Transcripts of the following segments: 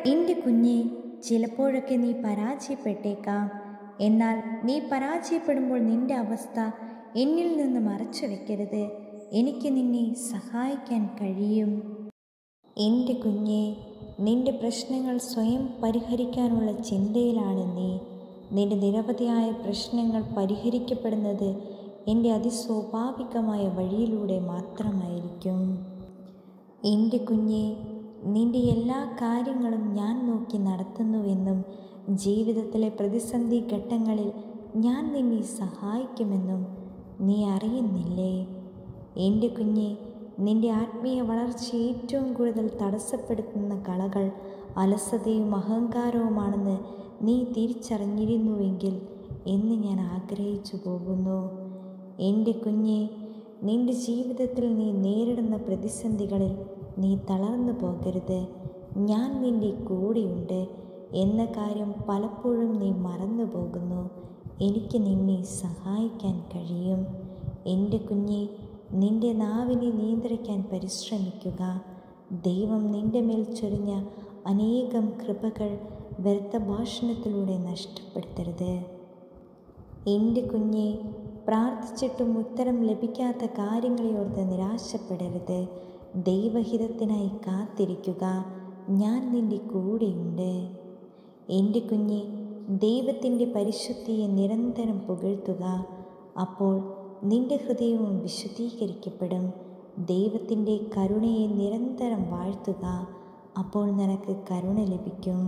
എൻ്റെ കുഞ്ഞെ ചിലപ്പോഴൊക്കെ നീ പരാജയപ്പെട്ടേക്കാം എന്നാൽ നീ പരാജയപ്പെടുമ്പോൾ നിന്റെ അവസ്ഥ എന്നിൽ നിന്ന് മറച്ചു വെക്കരുത് എനിക്ക് നിന്നെ സഹായിക്കാൻ കഴിയും എൻ്റെ കുഞ്ഞെ നിന്റെ പ്രശ്നങ്ങൾ സ്വയം പരിഹരിക്കാനുള്ള ചിന്തയിലാണ് നീ നിന്റെ നിരവധിയായ പ്രശ്നങ്ങൾ പരിഹരിക്കപ്പെടുന്നത് എൻ്റെ അതിസ്വാഭാവികമായ വഴിയിലൂടെ മാത്രമായിരിക്കും എൻ്റെ കുഞ്ഞെ നിന്റെ എല്ലാ കാര്യങ്ങളും ഞാൻ നോക്കി നടത്തുന്നുവെന്നും ജീവിതത്തിലെ പ്രതിസന്ധി ഘട്ടങ്ങളിൽ ഞാൻ നിന്നെ സഹായിക്കുമെന്നും നീ അറിയുന്നില്ലേ എൻ്റെ കുഞ്ഞെ നിന്റെ ആത്മീയ വളർച്ച ഏറ്റവും കൂടുതൽ തടസ്സപ്പെടുത്തുന്ന കളകൾ അലസതയും അഹങ്കാരവുമാണെന്ന് നീ തിരിച്ചറിഞ്ഞിരുന്നുവെങ്കിൽ എന്ന് ഞാൻ ആഗ്രഹിച്ചു പോകുന്നു എൻ്റെ കുഞ്ഞെ നിന്റെ ജീവിതത്തിൽ നീ നേരിടുന്ന പ്രതിസന്ധികളിൽ നീ തളർന്നു പോകരുത് ഞാൻ നിന്റെ കൂടെയുണ്ട് എന്ന കാര്യം പലപ്പോഴും നീ മറന്നു പോകുന്നു എനിക്ക് നിന്നെ സഹായിക്കാൻ കഴിയും എൻ്റെ കുഞ്ഞെ നിന്റെ നാവിനെ നിയന്ത്രിക്കാൻ പരിശ്രമിക്കുക ദൈവം നിന്റെ മേൽ ചൊരിഞ്ഞ അനേകം കൃപകൾ വ്യർത്ഥ ഭാഷണത്തിലൂടെ നഷ്ടപ്പെടുത്തരുത് എൻ്റെ കുഞ്ഞെ പ്രാർത്ഥിച്ചിട്ടും ഉത്തരം ലഭിക്കാത്ത കാര്യങ്ങളെ ഓർത്ത് നിരാശപ്പെടരുത് ദൈവഹിതത്തിനായി കാത്തിരിക്കുക ഞാൻ നിന്റെ കൂടെയുണ്ട് എൻ്റെ കുഞ്ഞെ ദൈവത്തിൻ്റെ പരിശുദ്ധിയെ നിരന്തരം പുകഴ്ത്തുക അപ്പോൾ നിന്റെ ഹൃദയവും വിശുദ്ധീകരിക്കപ്പെടും ദൈവത്തിൻ്റെ കരുണയെ നിരന്തരം വാഴ്ത്തുക അപ്പോൾ നിനക്ക് കരുണ ലഭിക്കും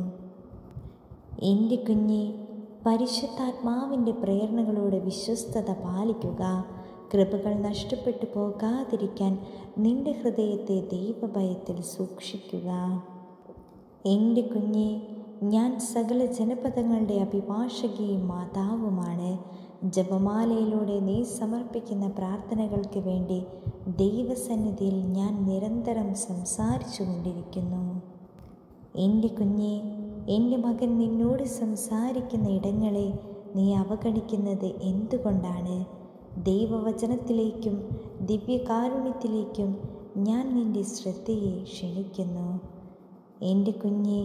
എൻ്റെ കുഞ്ഞെ പരിശുദ്ധാത്മാവിൻ്റെ പ്രേരണകളോട് വിശ്വസ്തത പാലിക്കുക കൃപകൾ നഷ്ടപ്പെട്ടു പോകാതിരിക്കാൻ നിന്റെ ഹൃദയത്തെ ദൈവഭയത്തിൽ സൂക്ഷിക്കുക എൻ്റെ കുഞ്ഞെ ഞാൻ സകല ജനപദങ്ങളുടെ അഭിഭാഷകയും മാതാവുമാണ് ജപമാലയിലൂടെ നീ സമർപ്പിക്കുന്ന പ്രാർത്ഥനകൾക്ക് വേണ്ടി ദൈവസന്നിധിയിൽ ഞാൻ നിരന്തരം സംസാരിച്ചു കൊണ്ടിരിക്കുന്നു എൻ്റെ കുഞ്ഞെ എൻ്റെ മകൻ നിന്നോട് സംസാരിക്കുന്ന ഇടങ്ങളെ നീ അവഗണിക്കുന്നത് എന്തുകൊണ്ടാണ് ദൈവവചനത്തിലേക്കും ദിവ്യകാരുണ്യത്തിലേക്കും ഞാൻ നിൻ്റെ ശ്രദ്ധയെ ക്ഷണിക്കുന്നു എൻ്റെ കുഞ്ഞെ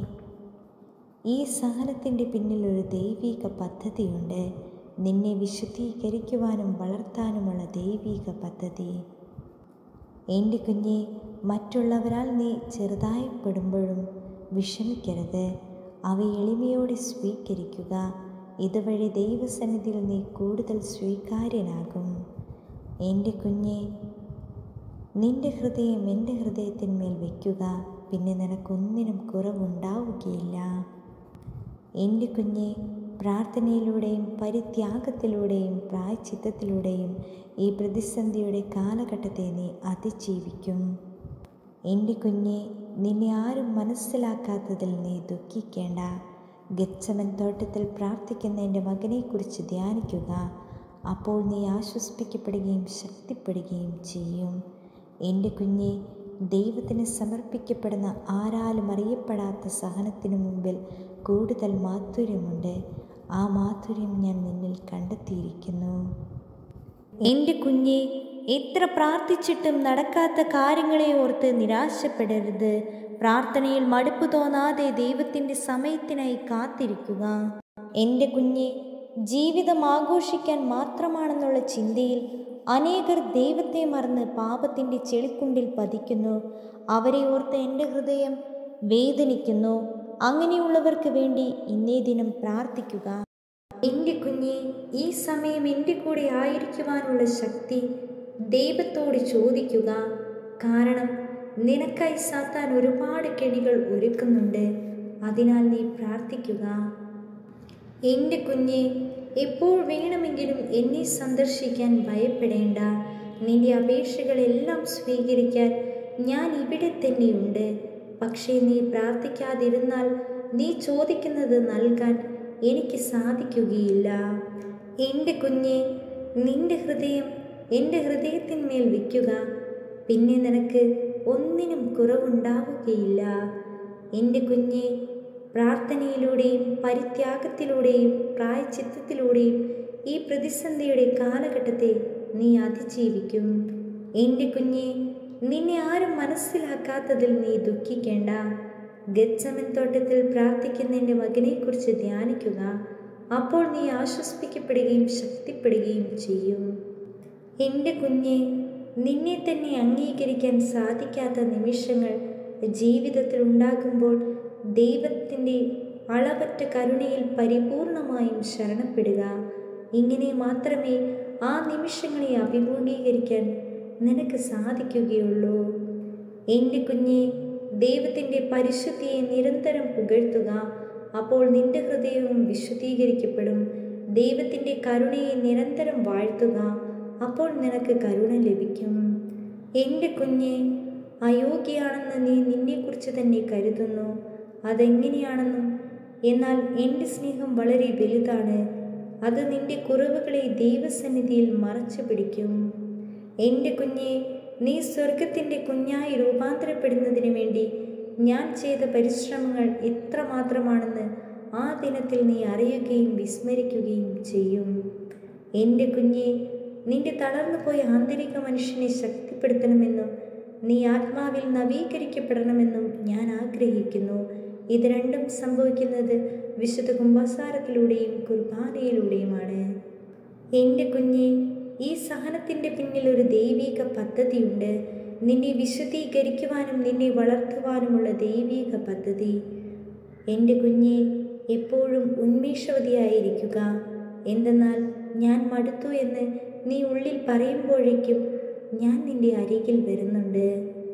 ഈ സഹനത്തിൻ്റെ പിന്നിൽ ഒരു ദൈവിക പദ്ധതിയുണ്ട് നിന്നെ വിശുദ്ധീകരിക്കുവാനും വളർത്താനുമുള്ള ദൈവിക പദ്ധതി എൻ്റെ കുഞ്ഞെ മറ്റുള്ളവരാൽ നീ ചെറുതായപ്പെടുമ്പോഴും വിഷമിക്കരുത് അവ എളിമയോടെ സ്വീകരിക്കുക ഇതുവഴി ദൈവസന്നിധിയിൽ നീ കൂടുതൽ സ്വീകാര്യനാകും എൻ്റെ കുഞ്ഞെ നിന്റെ ഹൃദയം എൻ്റെ ഹൃദയത്തിന്മേൽ വയ്ക്കുക പിന്നെ നിനക്കൊന്നിനും കുറവുണ്ടാവുകയില്ല എൻ്റെ കുഞ്ഞെ പ്രാർത്ഥനയിലൂടെയും പരിത്യാഗത്തിലൂടെയും പ്രായച്ചിത്തത്തിലൂടെയും ഈ പ്രതിസന്ധിയുടെ കാലഘട്ടത്തെ നീ അതിജീവിക്കും എൻ്റെ കുഞ്ഞെ നിന്നെ ആരും മനസ്സിലാക്കാത്തതിൽ നീ ദുഃഖിക്കേണ്ട ഗച്ചമൻ തോട്ടത്തിൽ പ്രാർത്ഥിക്കുന്ന എൻ്റെ മകനെക്കുറിച്ച് ധ്യാനിക്കുക അപ്പോൾ നീ ആശ്വസിപ്പിക്കപ്പെടുകയും ശക്തിപ്പെടുകയും ചെയ്യും എൻ്റെ കുഞ്ഞെ ദൈവത്തിന് സമർപ്പിക്കപ്പെടുന്ന ആരാലും അറിയപ്പെടാത്ത സഹനത്തിനു മുമ്പിൽ കൂടുതൽ മാധുര്യമുണ്ട് ആ മാധുര്യം ഞാൻ നിന്നിൽ കണ്ടെത്തിയിരിക്കുന്നു എൻ്റെ കുഞ്ഞെ എത്ര പ്രാർത്ഥിച്ചിട്ടും നടക്കാത്ത കാര്യങ്ങളെ ഓർത്ത് നിരാശപ്പെടരുത് പ്രാർത്ഥനയിൽ മടുപ്പ് തോന്നാതെ ദൈവത്തിൻ്റെ സമയത്തിനായി കാത്തിരിക്കുക എൻ്റെ കുഞ്ഞെ ജീവിതം ആഘോഷിക്കാൻ മാത്രമാണെന്നുള്ള ചിന്തയിൽ അനേകർ ദൈവത്തെ മറന്ന് പാപത്തിൻ്റെ ചെളിക്കുണ്ടിൽ പതിക്കുന്നു അവരെ ഓർത്ത് എൻ്റെ ഹൃദയം വേദനിക്കുന്നു അങ്ങനെയുള്ളവർക്ക് വേണ്ടി ഇന്നേ ദിനം പ്രാർത്ഥിക്കുക എൻ്റെ കുഞ്ഞെ ഈ സമയം എൻ്റെ കൂടെ ആയിരിക്കുവാനുള്ള ശക്തി ദൈവത്തോട് ചോദിക്കുക കാരണം നിനക്കായി സാത്താൻ ഒരുപാട് കെണികൾ ഒരുക്കുന്നുണ്ട് അതിനാൽ നീ പ്രാർത്ഥിക്കുക എൻ്റെ കുഞ്ഞെ എപ്പോൾ വേണമെങ്കിലും എന്നെ സന്ദർശിക്കാൻ ഭയപ്പെടേണ്ട നിന്റെ അപേക്ഷകളെല്ലാം സ്വീകരിക്കാൻ ഞാൻ ഇവിടെ തന്നെയുണ്ട് പക്ഷേ നീ പ്രാർത്ഥിക്കാതിരുന്നാൽ നീ ചോദിക്കുന്നത് നൽകാൻ എനിക്ക് സാധിക്കുകയില്ല എൻ്റെ കുഞ്ഞെ നിന്റെ ഹൃദയം എൻ്റെ ഹൃദയത്തിന്മേൽ വയ്ക്കുക പിന്നെ നിനക്ക് ഒന്നിനും കുറവുണ്ടാവുകയില്ല എൻ്റെ കുഞ്ഞെ പ്രാർത്ഥനയിലൂടെയും പരിത്യാഗത്തിലൂടെയും പ്രായച്ചിത്തത്തിലൂടെയും ഈ പ്രതിസന്ധിയുടെ കാലഘട്ടത്തെ നീ അതിജീവിക്കും എൻ്റെ കുഞ്ഞെ നിന്നെ ആരും മനസ്സിലാക്കാത്തതിൽ നീ ദുഃഖിക്കേണ്ട ഗച്ചമൻ തോട്ടത്തിൽ പ്രാർത്ഥിക്കുന്ന എൻ്റെ മകനെക്കുറിച്ച് ധ്യാനിക്കുക അപ്പോൾ നീ ആശ്വസിപ്പിക്കപ്പെടുകയും ശക്തിപ്പെടുകയും ചെയ്യും എൻ്റെ കുഞ്ഞെ നിന്നെ തന്നെ അംഗീകരിക്കാൻ സാധിക്കാത്ത നിമിഷങ്ങൾ ജീവിതത്തിൽ ഉണ്ടാകുമ്പോൾ ദൈവത്തിൻ്റെ അളവറ്റ കരുണയിൽ പരിപൂർണമായും ശരണപ്പെടുക ഇങ്ങനെ മാത്രമേ ആ നിമിഷങ്ങളെ അഭിമുഖീകരിക്കാൻ നിനക്ക് സാധിക്കുകയുള്ളൂ എൻ്റെ കുഞ്ഞെ ദൈവത്തിൻ്റെ പരിശുദ്ധിയെ നിരന്തരം പുകഴ്ത്തുക അപ്പോൾ നിന്റെ ഹൃദയവും വിശുദ്ധീകരിക്കപ്പെടും ദൈവത്തിൻ്റെ കരുണയെ നിരന്തരം വാഴ്ത്തുക അപ്പോൾ നിനക്ക് കരുണ ലഭിക്കും എൻ്റെ കുഞ്ഞെ അയോഗ്യയാണെന്ന് നീ നിന്നെക്കുറിച്ച് തന്നെ കരുതുന്നു അതെങ്ങനെയാണെന്നും എന്നാൽ എൻ്റെ സ്നേഹം വളരെ വലുതാണ് അത് നിന്റെ കുറവുകളെ ദൈവസന്നിധിയിൽ മറച്ചു പിടിക്കും എൻ്റെ കുഞ്ഞെ നീ സ്വർഗത്തിൻ്റെ കുഞ്ഞായി രൂപാന്തരപ്പെടുന്നതിന് വേണ്ടി ഞാൻ ചെയ്ത പരിശ്രമങ്ങൾ എത്രമാത്രമാണെന്ന് ആ ദിനത്തിൽ നീ അറിയുകയും വിസ്മരിക്കുകയും ചെയ്യും എൻ്റെ കുഞ്ഞെ നിന്റെ തളർന്നുപോയ ആന്തരിക മനുഷ്യനെ ശക്തിപ്പെടുത്തണമെന്നും നീ ആത്മാവിൽ നവീകരിക്കപ്പെടണമെന്നും ഞാൻ ആഗ്രഹിക്കുന്നു ഇത് രണ്ടും സംഭവിക്കുന്നത് വിശുദ്ധ കുംഭസാരത്തിലൂടെയും കുർബാനയിലൂടെയുമാണ് എൻ്റെ കുഞ്ഞെ ഈ സഹനത്തിൻ്റെ പിന്നിൽ ഒരു ദൈവിക പദ്ധതിയുണ്ട് നിന്നെ വിശുദ്ധീകരിക്കുവാനും നിന്നെ വളർത്തുവാനുമുള്ള ദൈവിക പദ്ധതി എൻ്റെ കുഞ്ഞെ എപ്പോഴും ഉന്മേഷവതിയായിരിക്കുക എന്തെന്നാൽ ഞാൻ മടുത്തു എന്ന് നീ ഉള്ളിൽ പറയുമ്പോഴേക്കും ഞാൻ നിന്റെ അരികിൽ വരുന്നുണ്ട്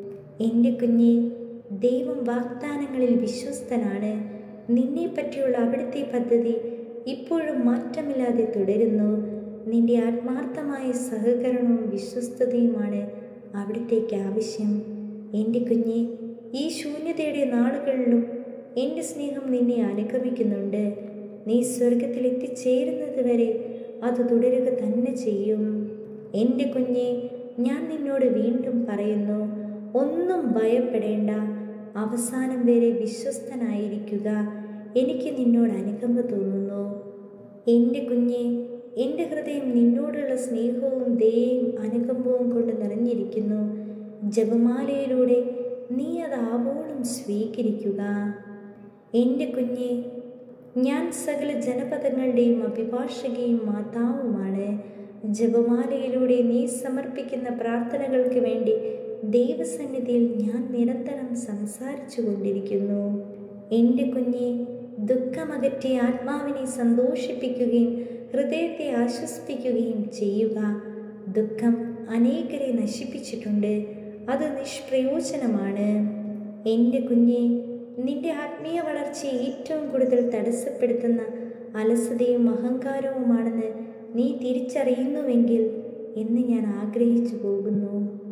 എൻ്റെ കുഞ്ഞെ ദൈവം വാഗ്ദാനങ്ങളിൽ വിശ്വസ്തനാണ് നിന്നെ പറ്റിയുള്ള അവിടുത്തെ പദ്ധതി ഇപ്പോഴും മാറ്റമില്ലാതെ തുടരുന്നു നിന്റെ ആത്മാർത്ഥമായ സഹകരണവും വിശ്വസ്തതയുമാണ് അവിടത്തേക്ക് ആവശ്യം എൻ്റെ കുഞ്ഞെ ഈ ശൂന്യതയുടെ നാളുകളിലും എൻ്റെ സ്നേഹം നിന്നെ അനുഗമിക്കുന്നുണ്ട് നീ സ്വർഗത്തിൽ എത്തിച്ചേരുന്നത് വരെ അത് തുടരുക തന്നെ ചെയ്യും എൻ്റെ കുഞ്ഞെ ഞാൻ നിന്നോട് വീണ്ടും പറയുന്നു ഒന്നും ഭയപ്പെടേണ്ട അവസാനം വരെ വിശ്വസ്തനായിരിക്കുക എനിക്ക് നിന്നോട് അനുകമ്പ തോന്നുന്നു എൻ്റെ കുഞ്ഞെ എൻ്റെ ഹൃദയം നിന്നോടുള്ള സ്നേഹവും ദയയും അനുകമ്പവും കൊണ്ട് നിറഞ്ഞിരിക്കുന്നു ജപമാലയിലൂടെ നീ അത് ആവോളം സ്വീകരിക്കുക എൻ്റെ കുഞ്ഞെ ഞാൻ സകല ജനപദങ്ങളുടെയും അഭിഭാഷകയും മാതാവുമാണ് ജപമാലയിലൂടെ നീ സമർപ്പിക്കുന്ന പ്രാർത്ഥനകൾക്ക് വേണ്ടി ദൈവസന്നിധിയിൽ ഞാൻ നിരന്തരം സംസാരിച്ചു കൊണ്ടിരിക്കുന്നു എൻ്റെ കുഞ്ഞെ ദുഃഖമകറ്റി ആത്മാവിനെ സന്തോഷിപ്പിക്കുകയും ഹൃദയത്തെ ആശ്വസിപ്പിക്കുകയും ചെയ്യുക ദുഃഖം അനേകരെ നശിപ്പിച്ചിട്ടുണ്ട് അത് നിഷ്പ്രയോജനമാണ് എൻ്റെ കുഞ്ഞെ നിന്റെ ആത്മീയ വളർച്ചയെ ഏറ്റവും കൂടുതൽ തടസ്സപ്പെടുത്തുന്ന അലസതയും അഹങ്കാരവുമാണെന്ന് നീ തിരിച്ചറിയുന്നുവെങ്കിൽ എന്ന് ഞാൻ ആഗ്രഹിച്ചു പോകുന്നു